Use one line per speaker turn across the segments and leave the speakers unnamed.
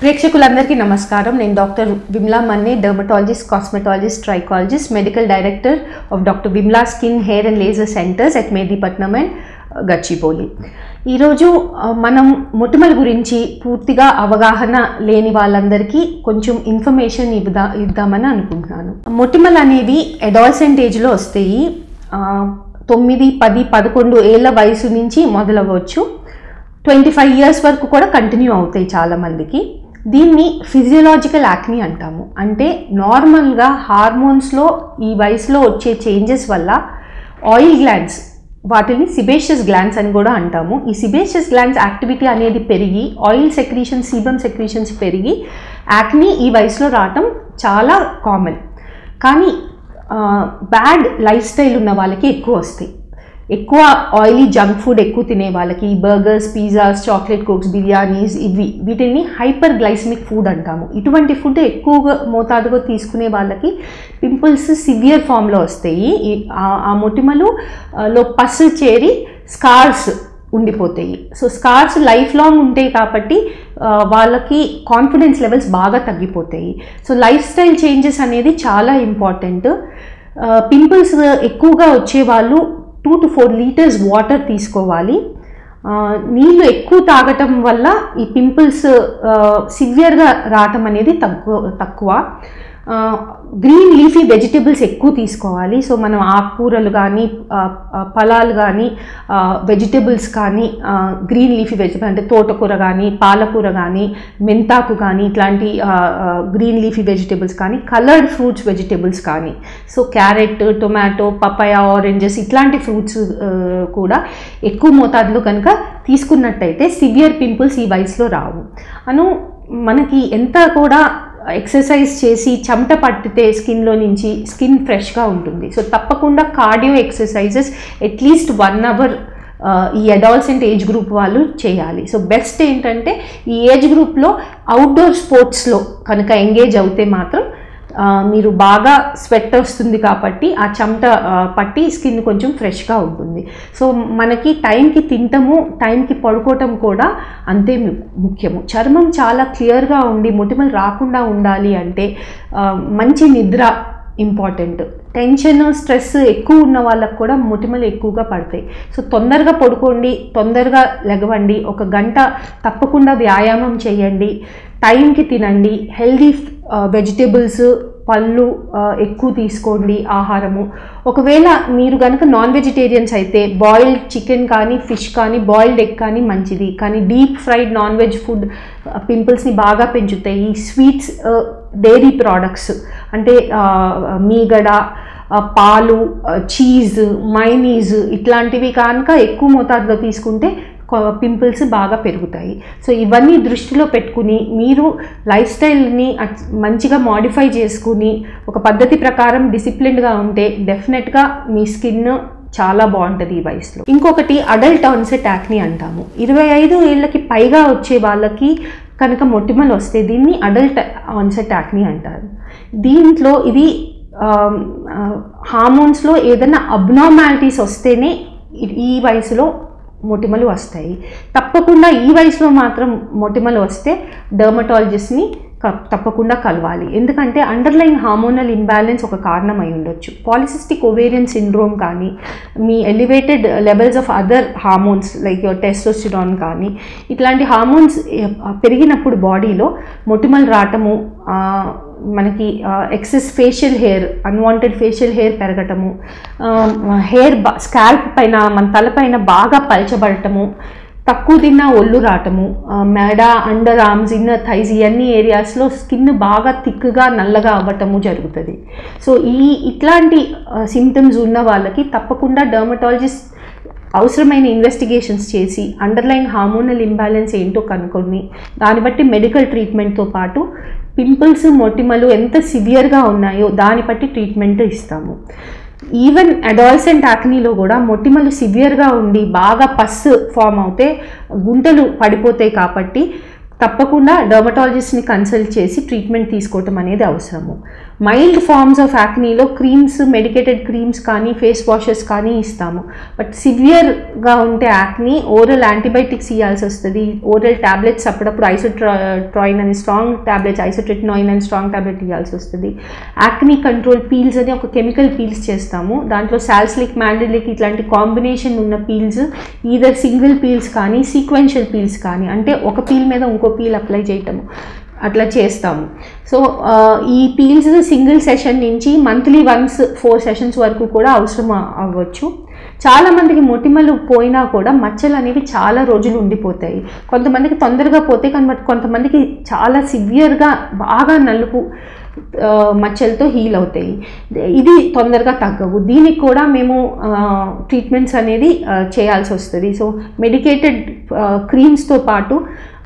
ప్రేక్షకులందరికీ నమస్కారం నేను doctor Vimla Manne dermatologist cosmetologist trichologist medical director of doctor Vimla skin hair and laser centres at Mehdipatnam and Gachibowli ఈరోజు ఆ, మనం మొటిమల గురించి పూర్తిగా అవగాహన లేని వాళ్ళందరికీ కొంచెం ఇన్ఫర్మేషన్ ఇవ్వదా ఇద్దామని అనుకుంటున్నాను మొటిమలు అనేవి అడాల్సెంట్ ఏజ్లో వస్తాయి ఆ, తొమ్మిది పది పదకొండు ఏళ్ళ వయసు నుంచి మొదలవ్వచ్చు ట్వంటీ ఫైవ్ ఇయర్స్ వరకు కూడా కంటిన్యూ అవుతాయి చాలామందికి దీన్ని ఫిజియలాజికల్ యాక్ని అంటాము అంటే నార్మల్గా హార్మోన్స్లో ఈ వయసులో వచ్చే చేంజెస్ వల్ల ఆయిల్ గ్లాండ్స్ వాటిని సిబేషియస్ గ్లాండ్స్ అని కూడా అంటాము ఈ సిబేషియస్ గ్లాండ్స్ యాక్టివిటీ అనేది పెరిగి ఆయిల్ సెక్రీషన్ సీబమ్ సెక్రీషన్స్ పెరిగి యాక్ని ఈ వయసులో రావటం చాలా కామన్ కానీ బ్యాడ్ లైఫ్ స్టైల్ ఉన్న వాళ్ళకి ఎక్కువ వస్తాయి ఎక్కువ ఆయిలీ జంక్ ఫుడ్ ఎక్కువ తినే వాళ్ళకి burgers pizzas chocolate cokes biryanis ఇవి వీటిని హైపర్ గ్లైసమిక్ ఫుడ్ అంటాము ఇటువంటి ఫుడ్ ఎక్కువగా మోతాదుగా తీసుకునే వాళ్ళకి పింపుల్స్ సివియర్ ఫామ్లో వస్తాయి ఈ- ఆ- ఆ మొటిమలు ఆ, లో పసు చేరి స్కార్స్ ఉండిపోతాయి సో స్కార్స్ లైఫ్ లాంగ్ ఉంటాయి కాబట్టి ఆ, వాళ్ళకి కాన్ఫిడెన్స్ లెవెల్స్ బాగా తగ్గిపోతాయి సో లైఫ్ స్టైల్ చేంజెస్ అనేది చాలా ఇంపార్టెంట్ పింపుల్స్ ఎక్కువగా వచ్చే వాళ్ళు two to four litres water తీసుకోవాలి ఆ, నీళ్ళు ఎక్కువ తాగటం వల్ల ఈ పింపుల్స్ సివియర్గా రావటం అనేది తక్కువ తక్కువ గ్రీన్ లీఫీ వెజిటబుల్స్ ఎక్కువ తీసుకోవాలి సో మనం ఆకుకూరలు కానీ ఆ, ఆ, ఫలాలు కానీ వెజిటబుల్స్ కానీ గ్రీన్ లీఫీ వెజిటబుల్ అంటే తోటకూర కానీ పాలకూర కానీ మెంతాకు కానీ ఇట్లాంటి గ్రీన్ లీఫీ వెజిటబుల్స్ కానీ కలర్డ్ ఫ్రూట్స్ వెజిటబుల్స్ కానీ so carrot tomato papaya oranges ఇట్లాంటి ఫ్రూట్స్ కూడా ఎక్కువ మోతాదులో కనుక తీసుకున్నట్టయితే సివియర్ పింపుల్స్ ఈ వయసులో రావు అను మనకి ఎంత కూడా ఎక్సర్సైజ్ చేసి చెమట పట్టితే స్కిన్లో నుంచి స్కిన్ ఫ్రెష్గా ఉంటుంది సో తప్పకుండా cardio exercises at least one hour ఈ అడాల్సెంట్ ఏజ్ గ్రూప్ వాళ్ళు చేయాలి సో బెస్ట్ ఏంటంటే ఈ ఏజ్ గ్రూప్లో అవుట్డోర్ స్పోర్ట్స్లో కనుక ఎంగేజ్ అవుతే మాత్రం ఆ, మీరు బాగా స్వెట్ వస్తుంది కాబట్టి ఆ చెమట ఆ, పట్టి స్కిన్ కొంచెం ఫ్రెష్గా ఉంటుంది సో మనకి టైంకి తింటము టైంకి పడుకోవటం కూడా అంతే ము- ముఖ్యము చర్మం చాలా క్లియర్గా ఉండి మొటిమలు రాకుండా ఉండాలి అంటే ఆ, మంచి నిద్ర ఇంపార్టెంట్ టెన్షన్ స్ట్రెస్ ఎక్కువ ఉన్న వాళ్ళకు కూడా మొటిమలు ఎక్కువగా పడతాయి సో తొందరగా పడుకోండి తొందరగా లెగవండి ఒక గంట తప్పకుండా వ్యాయామం చేయండి టైంకి తినండి హెల్దీ వెజిటేబుల్స్ పళ్ళు ఆ, ఎక్కువ తీసుకోండి ఆహారము ఒకవేళ మీరు కనుక నాన్ వెజిటేరియన్స్ అయితే బాయిల్డ్ చికెన్ కానీ ఫిష్ కానీ బాయిల్డ్ ఎగ్ కానీ మంచిది కానీ deep fried non veg food పింపుల్స్ని బాగా పెంచుతాయి స్వీట్స్ డైరీ ప్రోడక్ట్స్ అంటే ఆ, మీగడ ఆ, పాలు చీజ్ మైనీస్ ఇట్లాంటివి కనుక ఎక్కువ మోతాదులో తీసుకుంటే పింపుల్స్ బాగా పెరుగుతాయి సో ఇవన్నీ దృష్టిలో పెట్టుకుని మీరు లైఫ్ స్టైల్ని అట్- మంచిగా మాడిఫై చేసుకుని ఒక పద్ధతి ప్రకారం డిసిప్లిన్డ్గా ఉంటే డెఫినెట్గా మీ స్కిన్ చాలా బాగుంటుంది ఈ వయసులో ఇంకొకటి అడల్ట్ ఆన్సెట్ యాక్ని అంటాము ఇరవై ఐదు ఏళ్ళకి పైగా వచ్చే వాళ్ళకి కనుక మొటిమలు వస్తే దీన్ని అడల్ట్ ఆన్సెట్ యాక్ని అంటారు దీంట్లో ఇది హార్మోన్స్లో ఏదైనా అబ్నార్మాలిటీస్ వస్తేనే ఈ- ఈ వయసులో మొటిమలు వస్తాయి తప్పకుండా ఈ వయసులో మాత్రం మొటిమలు వస్తే డర్మటాలజిస్ట్ని క- తప్పకుండా కలవాలి ఎందుకంటే అండర్లైన్ హార్మోనల్ ఇంబ్యాలెన్స్ ఒక కారణం అయి ఉండొచ్చు పాలిసిస్టిక్ ఒవేరియన్ సిండ్రోమ్ కానీ మీ elevated levels of other hormones like your testosterone కానీ ఇట్లాంటి హార్మోన్స్ పెరిగినప్పుడు బాడీలో మొటిమలు రావటము ఆ, మనకి excess facial hair unwanted facial hair పెరగటము హెయిర్ స్కాల్ప్ పైన మన తలపైన బాగా పలచబడటము తక్కువ తిన్న ఒళ్ళు రావటము ఆ, మెడ అండర్ ఆర్మ్స్ ఇన్నర్ థైజ్ ఇవన్నీ ఏరియాస్లో స్కిన్ బాగా థిక్గా నల్లగా అవ్వటము జరుగుతుంది సో ఈ ఇట్లాంటి సిమ్టమ్స్ ఉన్న వాళ్ళకి తప్పకుండా డర్మటాలజిస్ట్ అవసరమైన ఇన్వెస్టిగేషన్స్ చేసి అండర్లైన్ హార్మోనల్ ఇంబ్యాలెన్స్ ఏంటో కనుక్కొని దాన్ని బట్టి మెడికల్ ట్రీట్మెంట్తో పాటు పింపుల్స్ మొటిమలు ఎంత సివియర్గా ఉన్నాయో దాన్ని బట్టి ట్రీట్మెంట్ ఇస్తాము ఈవెన్ అడాల్సెంట్ యాక్నీలో కూడా మొటిమలు సివియర్గా ఉండి బాగా పస్ ఫామ్ అవుతే గుంటలు పడిపోతాయి కాబట్టి తప్పకుండా డర్మటాలజిస్ట్ని కన్సల్ట్ చేసి ట్రీట్మెంట్ తీసుకోవటం అనేది అవసరము మైల్డ్ ఫార్మ్స్ ఆఫ్ యాక్నీలో క్రీమ్స్ మెడికేటెడ్ క్రీమ్స్ కానీ ఫేస్ వాషెస్ కానీ ఇస్తాము బట్ సివియర్గా ఉంటే యాక్నీ ఓరల్ యాంటీబయాటిక్స్ ఇవ్వాల్సి వస్తుంది ఓరల్ ట్యాబ్లెట్స్ అప్పుడప్పుడు ఐసోట్రాయిన్ అని స్ట్రాంగ్ ట్యాబ్లెట్స్ ఐసోట్రెటినాయిన్ అని స్ట్రాంగ్ ట్యాబ్లెట్ ఇవ్వాల్సి వస్తుంది యాక్నీ కంట్రోల్ పీల్స్ అని ఒక కెమికల్ పీల్స్ చేస్తాము దాంట్లో సాల్స్లిక్ మ్యాండిలిక్ ఇట్లాంటి కాంబినేషన్ ఉన్న పీల్స్ ఈదర్ సింగిల్ పీల్స్ కానీ సీక్వెన్షియల్ పీల్స్ కానీ అంటే ఒక పీల్ మీద ఇంకో పీల్ అప్లై చేయటము అట్లా చేస్తాము సో ఆ, ఈ పీల్స్ సింగిల్ సెషన్ నుంచి మంత్లీ వన్స్ ఫోర్ సెషన్స్ వరకు కూడా అవసరం అ- అవ్వచ్చు చాలామందికి మొటిమలు పోయినా కూడా మచ్చలు అనేవి చాలా రోజులు ఉండిపోతాయి కొంతమందికి తొందరగా పోతే కానీ బట్ కొంతమందికి చాలా సివియర్గా బాగా నలుపు ఆ, మచ్చలతో హీల్ అవుతాయి ఇది తొందరగా తగ్గవు దీనికి కూడా మేము ట్రీట్మెంట్స్ అనేది ఆ, చేయాల్సి వస్తుంది సో మెడికేటెడ్ క్రీమ్స్తో పాటు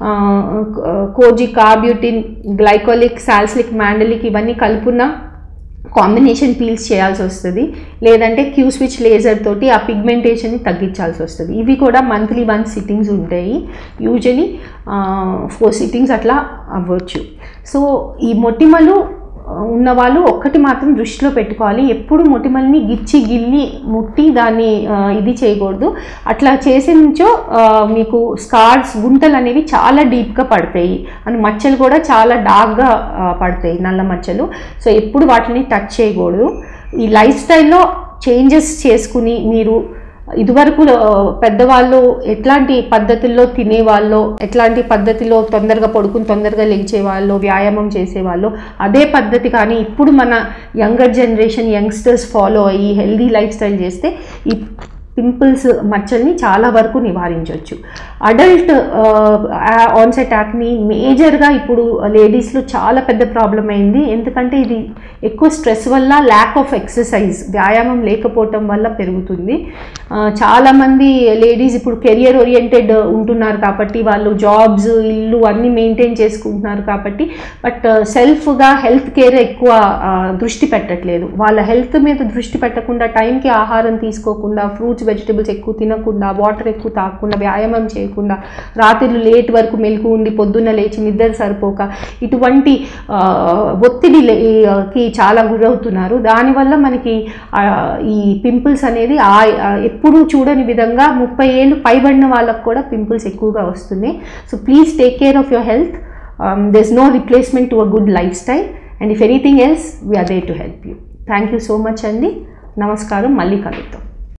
kojic arbutin glycolic salicylic mandelic ఇవన్నీ కలుపున్న కాంబినేషన్ పీల్స్ చేయాల్సి వస్తుంది లేదంటే క్యూ స్విచ్ లేజర్ తోటి ఆ పిగ్మెంటేషన్ని తగ్గించాల్సి వస్తుంది ఇవి కూడా మంత్లీ వన్ సిట్టింగ్స్ ఉంటాయి యూజువలీ ఫోర్ సిట్టింగ్స్ అట్లా అవ్వచ్చు సో ఈ మొటిమలు ఉన్నవాళ్ళు ఒక్కటి మాత్రం దృష్టిలో పెట్టుకోవాలి ఎప్పుడు మొటిమల్ని గిచ్చి గిల్లి ముట్టి దాన్ని ఆ, ఇది చేయకూడదు అట్లా చేసినచో ఆ, మీకు స్కార్స్ గుంతలు అనేవి చాలా డీప్గా పడతాయి అండ్ మచ్చలు కూడా చాలా డార్క్గా ఆ, పడతాయి నల్ల మచ్చలు సో ఎప్పుడు వాటిని టచ్ చేయకూడదు ఈ లైఫ్ స్టైల్లో చేంజెస్ చేసుకుని మీరు ఇదివరకు ఆ, పెద్దవాళ్ళు ఎట్లాంటి పద్ధతుల్లో తినేవాళ్ళు ఎట్లాంటి పద్ధతిలో తొందరగా పడుకుని తొందరగా లేచేవాళ్ళు వ్యాయామం చేసేవాళ్ళు అదే పద్ధతి కానీ ఇప్పుడు మన యంగర్ జనరేషన్ యంగ్స్టర్స్ ఫాలో అయ్యి హెల్దీ లైఫ్ స్టైల్ చేస్తే ఈ పింపుల్స్ మచ్చల్ని చాలా వరకు నివారించవచ్చు అడల్ట్ ఆన్సెట్ యాక్ని మేజర్గా ఇప్పుడు లేడీస్లో చాలా పెద్ద ప్రాబ్లం అయింది ఎందుకంటే ఇది ఎక్కువ స్ట్రెస్ వల్ల ల్యాక్ ఆఫ్ ఎక్సర్సైజ్ వ్యాయామం లేకపోవటం వల్ల పెరుగుతుంది ఆ, చాలామంది లేడీస్ ఇప్పుడు కెరియర్ ఓరియంటెడ్ ఉంటున్నారు కాబట్టి వాళ్ళు జాబ్స్ ఇల్లు అన్నీ మెయింటైన్ చేసుకుంటున్నారు కాబట్టి బట్ సెల్ఫ్గా హెల్త్ కేర్ ఎక్కువ ఆ, దృష్టి పెట్టట్లేదు వాళ్ళ హెల్త్ మీద దృష్టి పెట్టకుండా టైంకి ఆహారం తీసుకోకుండా ఫ్రూట్స్ వెజిటబుల్స్ ఎక్కువ తినకుండా వాటర్ ఎక్కువ తాగకుండా వ్యాయామం చేయకుండా రాత్రులు లేట్ వరకు మెలకు ఉండి పొద్దున్న లేచి నిద్ర సరిపోక ఇటువంటి ఆ, ఒత్తిడి లే- కి చాలా గురవుతున్నారు దానివల్ల మనకి ఆ, ఈ పింపుల్స్ అనేది ఆ ఆ, ఎప్పుడూ చూడని విధంగా ముప్పై ఏళ్ళు పైబడిన వాళ్ళకు కూడా పింపుల్స్ ఎక్కువగా వస్తున్నాయి so please take care of your health there is no replacement to a good lifestyle and if anything else we are there to help you thank you so much అండి నమస్కారం మళ్ళీ కలుద్దాం